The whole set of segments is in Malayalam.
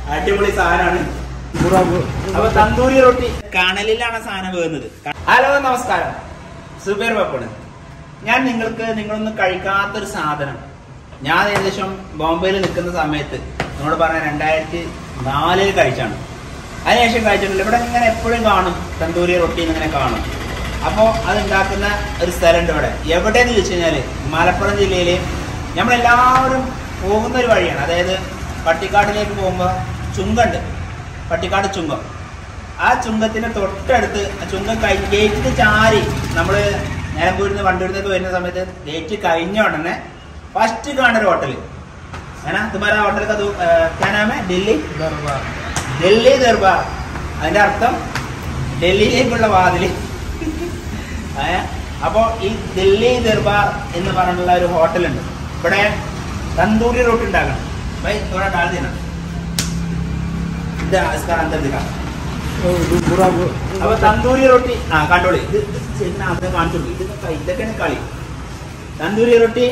അടിപൊളി സാധനമാണ് അപ്പൊ തന്തൂരി റൊട്ടി കണലിലാണ് സാധനം വേകുന്നത് ഹലോ നമസ്കാരം സുബേർ പപ്പണ് ഞാൻ നിങ്ങൾക്ക് നിങ്ങളൊന്നും കഴിക്കാത്തൊരു സാധനം ഞാൻ ഏകദേശം ബോംബെയിൽ നിൽക്കുന്ന സമയത്ത് നിങ്ങളോട് പറഞ്ഞ രണ്ടായിരത്തി നാലിൽ കഴിച്ചാണ് അതിനുശേഷം കഴിച്ചിട്ടില്ല ഇവിടെ ഇങ്ങനെ എപ്പോഴും കാണും തന്തൂരി റൊട്ടി ഇങ്ങനെ കാണും അപ്പോൾ അത് ഉണ്ടാക്കുന്ന ഒരു സ്ഥലമുണ്ട് ഇവിടെ എവിടെയെന്ന് ചോദിച്ചു കഴിഞ്ഞാൽ മലപ്പുറം ജില്ലയിൽ നമ്മളെല്ലാവരും പോകുന്ന ഒരു വഴിയാണ് അതായത് പട്ടിക്കാട്ടിലേക്ക് പോകുമ്പോൾ ചുങ്കമുണ്ട് പട്ടിക്കാട് ചുങ്കം ആ ചുങ്കത്തിന്റെ തൊട്ടടുത്ത് ആ ചുങ്കം കഴിഞ്ഞ് ഗേറ്റിന് ചാരി നമ്മൾ നിലമ്പൂരിൽ നിന്ന് വണ്ടൂരിലേക്ക് വരുന്ന സമയത്ത് ഗേറ്റ് കഴിഞ്ഞ ഉടനെ ഫസ്റ്റ് കാണുന്ന ഒരു ഹോട്ടൽ ഏനാ തുമാരാ ഹോട്ടൽ കാനാമേ ഡൽഹി ഡൽഹി ദർബാർ അതിന്റെ അർത്ഥം ഡൽഹിയിലേക്കുള്ള വാതില് ഏ? അപ്പോ ഈ ഡൽഹി ദർബാർ എന്ന് പറഞ്ഞിട്ടുള്ള ഒരു ഹോട്ടലുണ്ട് ഇവിടെ തന്തൂരി റൊട്ടി ഉണ്ടാക്കണം ബൈ തോടാ ഡാൽ देना ഇത് इसका अंदर दिखा അപ്പൊ തന്തൂരി റൊട്ടി ആ കണ്ടോളി ഇത് ശരിക്കും ആദ്യം കാണിച്ചു കൊടുക്കും ഇത് ക- ഇതൊക്കെയാണ് കളി തന്തൂരി റൊട്ടി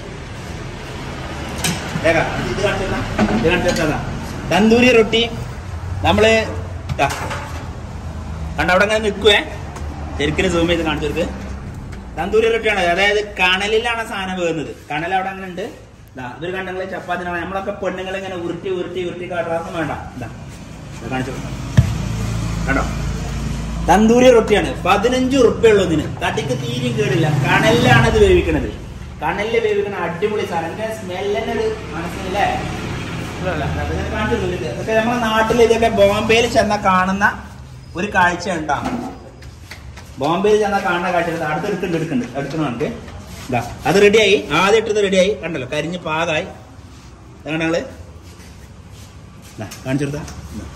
വേഗ, ഇത് കാണിച്ചു തരാം. ഇത് കാണിച്ചു തരാം. തന്തൂരി റൊട്ടി നമ്മള് ദാ, കണ്ട അവിടെ അങ്ങനെ നിൽക്കുവേ ശരിക്കും സൂം ചെയ്ത് കാണിച്ചു കൊടുക്ക് തന്തൂരി റൊട്ടിയാണ് അതായത് കണലിലാണ് സാധനം വേകുന്നത് കണൽ അവിടെ അങ്ങനെ ഉണ്ട് ഇതാ ഇവര് കണ്ടെങ്കിൽ ചപ്പാത്തിനാണ് നമ്മളൊക്കെ പെണ്ണുങ്ങൾ ഇങ്ങനെ ഉരുട്ടി ഉരുട്ടി ഉരുട്ടി കാട്ടാറൊന്നും വേണ്ട ഇതാ ഇത് കാണിച്ചു കൊടുക്കാം. കണ്ടോ തന്തൂരി റൊട്ടിയാണ് പതിനഞ്ച് ഉറുപ്പ്യ ഉള്ളതിന് തടിക്ക് തീരും കേടില്ല കണലിലാണ് ഇത് വേവിക്കണത് കണലിൽ വേവിക്കണ അടിപൊളി സാധനം എന്റെ സ്മെല്ല് തന്നെ ഒരു മനസ്സിലല്ലേ അതൊക്കെ കാണിച്ചു തന്നില്ല. ഇതൊക്കെ നമ്മുടെ നാട്ടിൽ ഇതൊക്കെ ബോംബെയിൽ ചെന്ന കാണുന്ന ഒരു കാഴ്ച ഉണ്ടാകും ബോംബെയിൽ ചെന്ന കാണുന്ന കാഴ്ച ഉണ്ട്. അടുത്ത് എടുക്കുന്നുണ്ട് എടുക്കുന്നുണ്ട് എടുക്കണം നമുക്ക് ഇതാ അത് റെഡിയായി ആദ്യം ഇട്ടത് റെഡിയായി കണ്ടല്ലോ കരിഞ്ഞ് പാകായി ഇതാണ് ഞങ്ങള് ഇതാ, കാണിച്ചു കൊടുത്താ ഇതാ.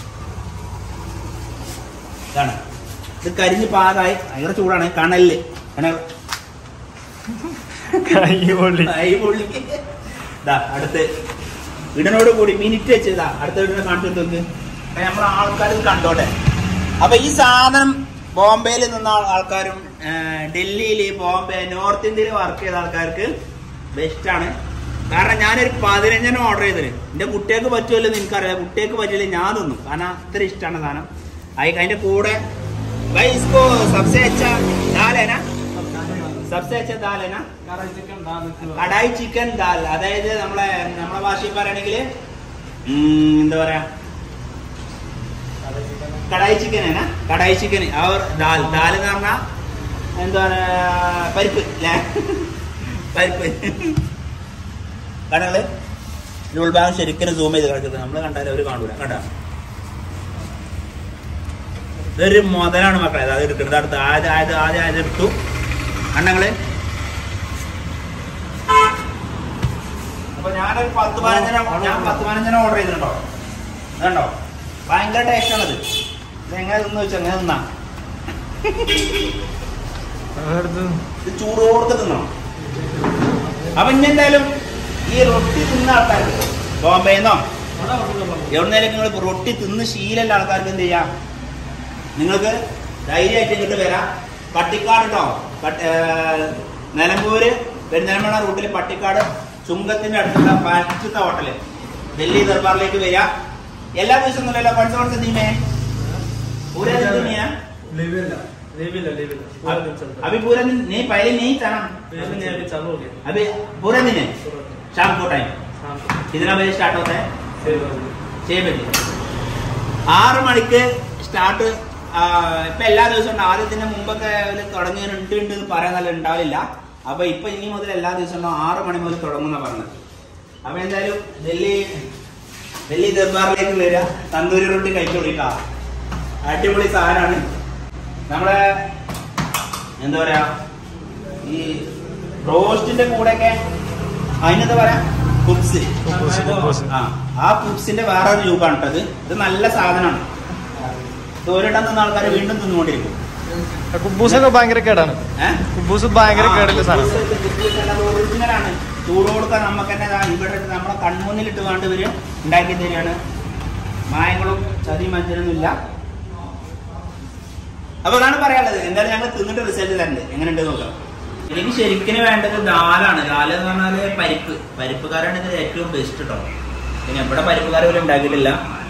ഇതാണ് ഇത് കരിഞ്ഞ് പാകായി ഭയങ്കര ചൂടാണ് കണലില് കണൽ കൈ പൊള്ളിക്ക് ഇതാ അടുത്ത് ഇടനോട് കൂടി മിനിറ്റ് വെച്ച് ഇതാ അടുത്ത ഇടനെ കാണിച്ചു നോക്ക് നമ്മളെ ആൾക്കാർ ഇത് കണ്ടോട്ടെ അപ്പൊ ഈ സാധനം ബോംബെയിൽ നിന്ന ആൾ- ആൾക്കാരും ഡൽഹിയിൽ ബോംബെ നോർത്ത് ഇന്ത്യയിൽ വർക്ക് ചെയ്ത ആൾക്കാർക്ക് ബെസ്റ്റ് ആണ് കാരണം ഞാനൊരു പതിനഞ്ചെണ്ണം ഓർഡർ ചെയ്തത് എന്റെ കുട്ടികൾക്ക് പറ്റുമല്ലോ എന്ന് എനിക്കറിയാം കുട്ടികൾക്ക് പറ്റില്ല ഞാൻ തിന്നും കാരണം അത്ര ഇഷ്ടമാണ് സാധനം അയി- അതിന്റെ കൂടെ भाई इसको सबसे अच्छा दाल है ना सबसे अच्छा दाल है ना കടായി ചിക്കൻ ദാൽ അതായത് നമ്മളെ നമ്മളെ ഭാഷയിൽ പറയുകയാണെങ്കിൽ എന്താ പറയാ കടായി ചിക്കൻ ആണ് കടായി ചിക്കൻ അവർ ദാൽ ദാൽ എന്ന് പറഞ്ഞാ എന്താ പറയാ പരിപ്പ് ല്ലേ? പരിപ്പ് കടകള് ഈ ഉൾഭാഗം ശരിക്കും സൂം ചെയ്ത് കിടക്കുന്നത് നമ്മൾ കണ്ടാലും അവര് കാണൂല കണ്ട ഇതൊരു മുതലാണ് മക്കളെ അത് എടുക്കുന്നത് അടുത്ത് ആദ്യം ആദ്യം ആദ്യം ആദ്യം എടുത്തു അണ്ണങ്ങള് അപ്പൊ ഞാനൊരു പത്ത് പതിനഞ്ചെണ്ണം ഞാൻ പത്ത് പതിനഞ്ചെണ്ണം ഓർഡർ ചെയ്തിട്ടുണ്ടോ അതുണ്ടോ ഭയങ്കര ടേസ്റ്റ് ആണത് ഇത് എങ്ങനെ തിന്നു വെച്ചാൽ എങ്ങനെ തിന്നാ ഇത് ചൂടോടുത്ത് തിന്നണം അപ്പൊ ഇനി എന്തായാലും ഈ റൊട്ടി തിന്ന ആൾക്കാർക്ക് ബോംബെന്നോ എവിടുന്നേലും നിങ്ങൾ റൊട്ടി തിന്ന് ശീലമുള്ള ആൾക്കാർക്ക് എന്ത് ചെയ്യാം നിങ്ങൾക്ക് ധൈര്യമായിട്ട് ഇങ്ങോട്ട് വരാം പട്ടിക്കാട് കേട്ടോ നിലമ്പൂര് പെരുന്തൽമണ്ണ റൂട്ടിൽ പട്ടിക്കാട് ചുങ്കത്തിന്റെ അടുത്തുള്ള പച്ചത്തെ ഹോട്ടല് ഡൽഹി ദർബാറിലേക്ക് വരിക എല്ലാ ദിവസവും ഒന്നുമില്ലല്ലോ പഠിച്ച പഠിച്ച നീമേ पूरे दिन नहीं है अभी पूरा दिन नहीं पहले नहीं था ना अभी पूरा दिन है शाम को टाइम कितना बजे स्टार्ट होता है छह बजे ആറ് മണിക്ക് സ്റ്റാർട്ട് ഇപ്പൊ എല്ലാ ദിവസവും ഉണ്ട് ആദ്യത്തിന് മുമ്പൊക്കെ ഇതില് തുടങ്ങിയവരുണ്ട് ഉണ്ട് എന്ന് പറയാൻ നല്ല ഉണ്ടാവില്ല അപ്പൊ ഇപ്പൊ ഇനി മുതൽ എല്ലാ ദിവസവും ആറ് മണി മുതൽ തുടങ്ങുന്ന പറഞ്ഞത് അപ്പൊ എന്തായാലും ഡൽഹി ഡൽഹി ദർബാറിലേക്ക് വരിക തന്തൂരി റൊട്ടി കഴിച്ചോളിട്ടാ അടിപൊളി സാധനമാണ് നമ്മളെ എന്താ പറയാ ഈ റോസ്റ്റിന്റെ കൂടെയൊക്കെ അതിനെന്താ പറയാ കുപ്സ് ആ ആ കുപ്സിന്റെ വേറെ ഒരു രൂപമാണ് കേട്ടത് ഇത് നല്ല സാധനമാണ് ഇത് ഒരിടം നിന്ന ആൾക്കാർ വീണ്ടും തിന്നുകൊണ്ടിരിക്കും കുബൂസൊക്കെ ഭയങ്കര കേടാണ് ഏഹ് കുബൂസ് ഭയങ്കര കേടുള്ള സാധനം ഒറിജിനലാണ് ചൂട് കൊടുക്കാൻ നമുക്ക് തന്നെ ദാ ഇവിടെ ഇട്ട് നമ്മളെ കൺമുന്നിലിട്ട് വേണ്ട ഇവര് ഉണ്ടാക്കി തരികയാണ് മായങ്ങളും ചതി മഞ്ചനൊന്നും ഇല്ല അപ്പൊ അതാണ് പറയാനുള്ളത് എന്തായാലും ഞങ്ങൾ തിന്നിട്ട് റിസൾട്ട് തരണ്ട് എങ്ങനെയുണ്ട് നോക്കാം എനിക്ക് ശരിക്കും വേണ്ടത് ദാലാണ് ദാല് എന്ന് പറഞ്ഞാല് പരിപ്പ് പരിപ്പ് കറിയാണ് ഇതിൽ ഏറ്റവും ബെസ്റ്റ് കേട്ടോ പിന്നെ എവിടെ പരിപ്പ് കറി പോലും ഉണ്ടാക്കിയിട്ടില്ല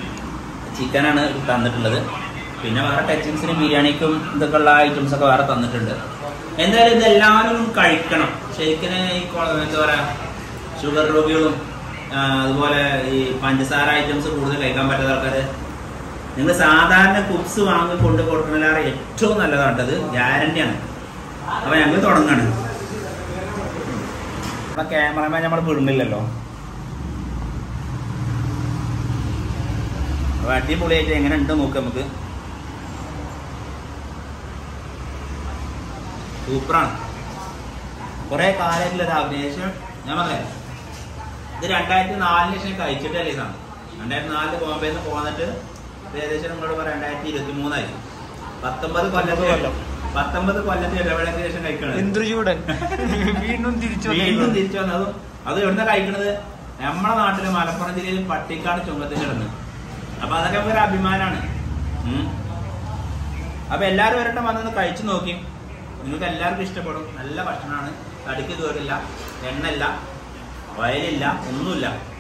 ചിക്കനാണ് തന്നിട്ടുള്ളത് പിന്നെ വേറെ ടച്ചിങ്സിന് ബിരിയാണിക്കും ഇതൊക്കെ ഉള്ള ഐറ്റംസ് ഒക്കെ വേറെ തന്നിട്ടുണ്ട് എന്തായാലും ഇത് എല്ലാവരും കഴിക്കണം ശരിക്കും ഈ കൊ- എന്താ പറയാ ഷുഗർ രോഗികളും ആ, അതുപോലെ ഈ പഞ്ചസാര ഐറ്റംസ് കൂടുതൽ കഴിക്കാൻ പറ്റാത്ത ആൾക്കാർ നിങ്ങൾ സാധാരണ കുപ്സ് വാങ്ങി കൊണ്ട് കൊടുക്കുന്നതിലേറെ ഏറ്റവും നല്ലതാണ് അത് ഗ്യാരണ്ടിയാണ് അപ്പൊ ഞങ്ങൾ തുടങ്ങാണ് നമ്മളെ ക്യാമറമാൻ നമ്മൾ വിടുന്നില്ലല്ലോ അപ്പൊ അടിപൊളിയായിട്ട് എങ്ങനെ ഉണ്ട് നോക്കാം നമുക്ക് സൂപ്പറാണ് കുറെ കാലമായിട്ടുള്ള ഒരു അഭിനേഷം ഞാൻ പറഞ്ഞേ ഇത് രണ്ടായിരത്തി നാലിന് ശേഷം കഴിച്ചിട്ടല്ലേ ഈ സാധനം രണ്ടായിരത്തി നാലില് ബോംബെയിൽ നിന്ന് പോന്നിട്ട് ഇത് ഏകദേശം നിങ്ങളോട് പറയാം രണ്ടായിരത്തി ഇരുപത്തി മൂന്നായി പത്തൊമ്പത് കൊല്ലത്ത് കൊല്ലം. പത്തൊമ്പത് കൊല്ലത്തെ ഇടവേളയ്ക്ക് ശേഷം കഴിക്കണം ഇന്ദ്രചൂടൻ വീണ്ടും തിരിച്ചു വീണ്ടും വന്നിരിക്കുന്നു. തിരിച്ചു വന്നതും അത് എവിടുന്ന കഴിക്കണത് നമ്മുടെ നാട്ടില് മലപ്പുറം ജില്ലയിൽ പട്ടിക്കാട് ചുങ്കത്തിൽ കിടന്ന് അപ്പൊ അതൊക്കെ ഒരു അഭിമാനാണ് ഉം. അപ്പൊ എല്ലാരും വരട്ടെ വന്നൊന്ന് കഴിച്ചു നോക്കി നിങ്ങൾക്ക് എല്ലാവർക്കും ഇഷ്ടപ്പെടും നല്ല ഭക്ഷണമാണ് തടിക്ക് കയറില്ല എണ്ണയില്ല വയലില്ല ഒന്നുമില്ല